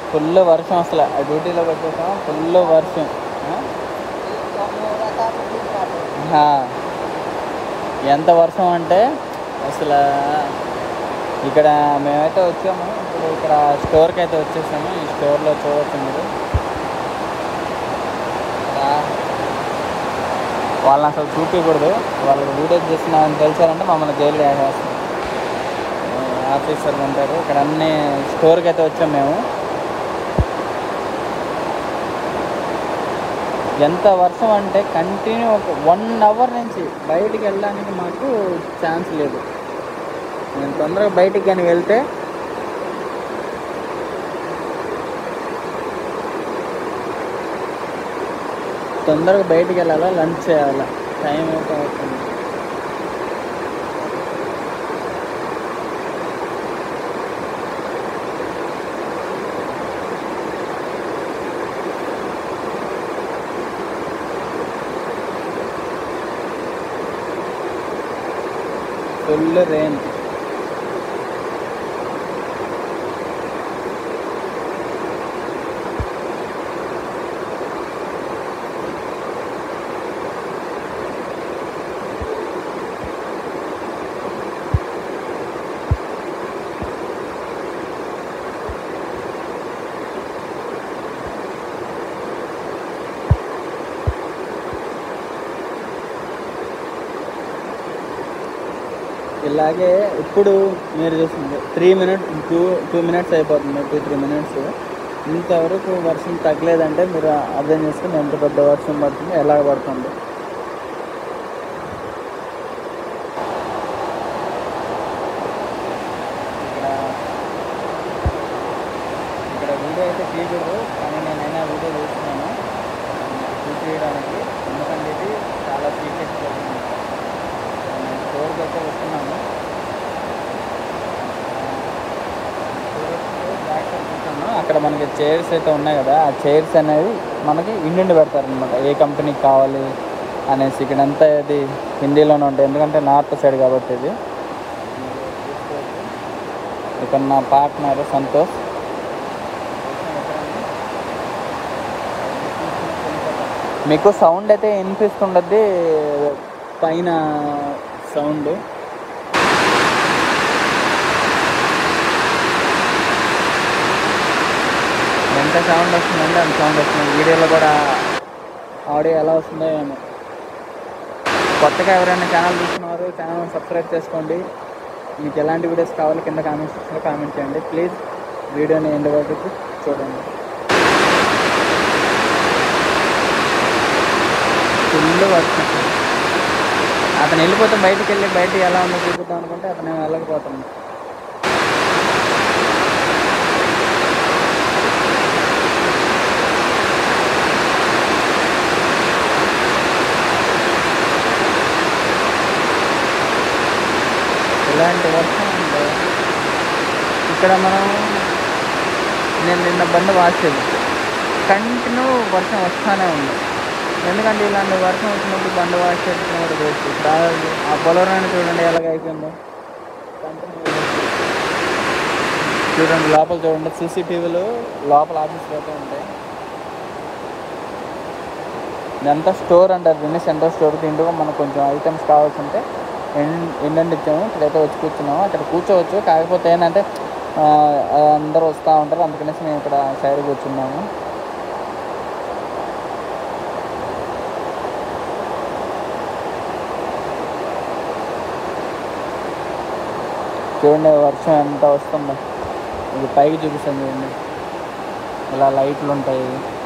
Full వర్షం అసలు ఆ డ్యూటీలోకి వచ్చేసాం ఫుల్ వర్షం ఆ? ఆ. ఎంత వర్షం అంటే అసలు ఇక్కడ మేమైతే వచ్చాము ఇప్పుడు ఇక్కడ స్టోర్కి అయితే వచ్చేసాము ఈ స్టోర్లో చూడవచ్చు మీరు ఇక్కడ వాళ్ళని అసలు చూపించకూడదు వాళ్ళకి వీడియో చేస్తున్నామని తెలిసారంటే మమ్మల్ని జైలు వేసేస్తారు ఆఫీసర్లు ఉంటారు ఇక్కడ అన్ని స్టోర్కి అయితే వచ్చాం మేము ఎంత వర్షం అంటే కంటిన్యూ ఒక వన్ అవర్ నుంచి బయటికి వెళ్ళడానికి మాకు ఛాన్స్ లేదు నేను తొందరగా బయటికి కానీ వెళ్తే తొందరగా బయటికి వెళ్ళాలా లంచ్ చేయాలా టైం అయితే అవుతుంది ఫుల్ రెయిన్ ఇలాగే ఇప్పుడు మీరు చూస్తుంది three minute two two minutes అయిపోతుంది టూ త్రీ మినిట్స్ ఇంతవరకు వర్షం తగ్గలేదంటే మీరు అర్థం చేసుకుని ఎంత పెద్ద వర్షం పడుతుంది ఎలా పడుతుంది ఇక్కడ ఇక్కడ వీడియో అయితే తీయకూడదు కానీ నేనైనా వీడియో చూస్తున్నాను చూపించడానికి ఎందుకంటే ఇది చాలా సీక్రెట్ మేము స్టోర్కి అయితే వస్తున్నాము అక్కడ మనకి చైర్స్ అయితే ఉన్నాయి కదా ఆ చైర్స్ అనేది మనకి ఇండి పెడతారనమాట ఏ కంపెనీకి కావాలి అనేసి ఇక్కడ అంతా ఇది హిందీలోనే ఉంటాయి ఎందుకంటే నార్త్ సైడ్ కాబట్టి ఇది ఇక్కడ నా పార్ట్నర్ సంతోష్ మీకు సౌండ్ అయితే వినిపిస్తుండద్ది పైన సౌండ్ ఎంత సౌండ్ వస్తుందంటే అంత సౌండ్ వస్తుంది వీడియోలో కూడా ఆడియో ఎలా వస్తుందో ఏమో కొత్తగా ఎవరైనా ఛానల్ చూస్తున్నారు ఛానల్ సబ్స్క్రైబ్ చేసుకోండి మీకు ఎలాంటి వీడియోస్ కావాలి కింద కామెంట్ సెక్షన్లో కామెంట్ చేయండి ప్లీజ్ వీడియోని ఎండ్ వరకు చూడండి ఫుల్ వర్షం అతను వెళ్ళిపోతే బయటికి వెళ్ళి బయట ఎలా ఉందో చూపిద్దాం అనుకుంటే అతను వెళ్ళకపోతుంది ఇలాంటి వర్షం అంటే ఇక్కడ మనం నేను నిన్న బండి వాష్ చేసి కంటిన్యూ వర్షం వస్తూనే ఉంది ఎందుకంటే ఇలాంటి వర్షం వచ్చినప్పుడు బండి వాష్ చేసిన కూడా వేస్ట్ ఇప్పుడు ఆ- ఆ బొలరాన్ని చూడండి ఎలాగ అయిపోయిందో కంటిన్యూ చూడండి లోపల చూడండి సీసీటీవీలు లోపల ఆఫీస్లో అయితే ఉంటాయి ఇదంతా స్టోర్ అంటారు దీన్ని సెంట్రల్ స్టోర్ దీంట్లో మనకు కొంచెం ఐటమ్స్ కావాల్సి ఉంటే ఎండ్ ఎండండి ఇచ్చాము ఇక్కడైతే వచ్చి కూర్చున్నాము అక్కడ కూర్చోవచ్చు కాకపోతే ఏంటంటే ఆ, అందరూ వస్తూ ఉంటారు అందుకనేసి మేము ఇక్కడ సైడ్ కూర్చున్నాము చూడండి వర్షం ఎంత వస్తుందో ఇది పైకి చూపిస్తాను చూడండి ఇలా లైట్లు ఉంటాయి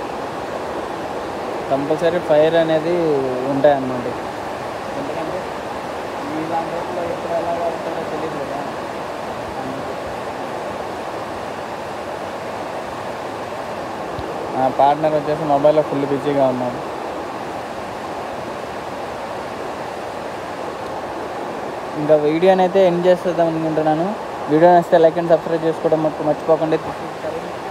కంపల్సరీ ఫైర్ అనేది ఉంటాయి అన్నమాట ఎందుకంటే ఇలాంటి రోడ్లో ఎప్పుడు ఎలా వెళ్తాడో తెలియదు కదా నా పార్ట్నర్ వచ్చేసి మొబైల్లో ఫుల్ బిజీగా ఉన్నాడు ఇంకా వీడియోని అయితే ఎండ్ చేసేద్దాం అనుకుంటున్నాను వీడియో నచ్చితే లైక్ అండ్ సబ్స్క్రైబ్ చేసుకోవడం మర్చిపోకండి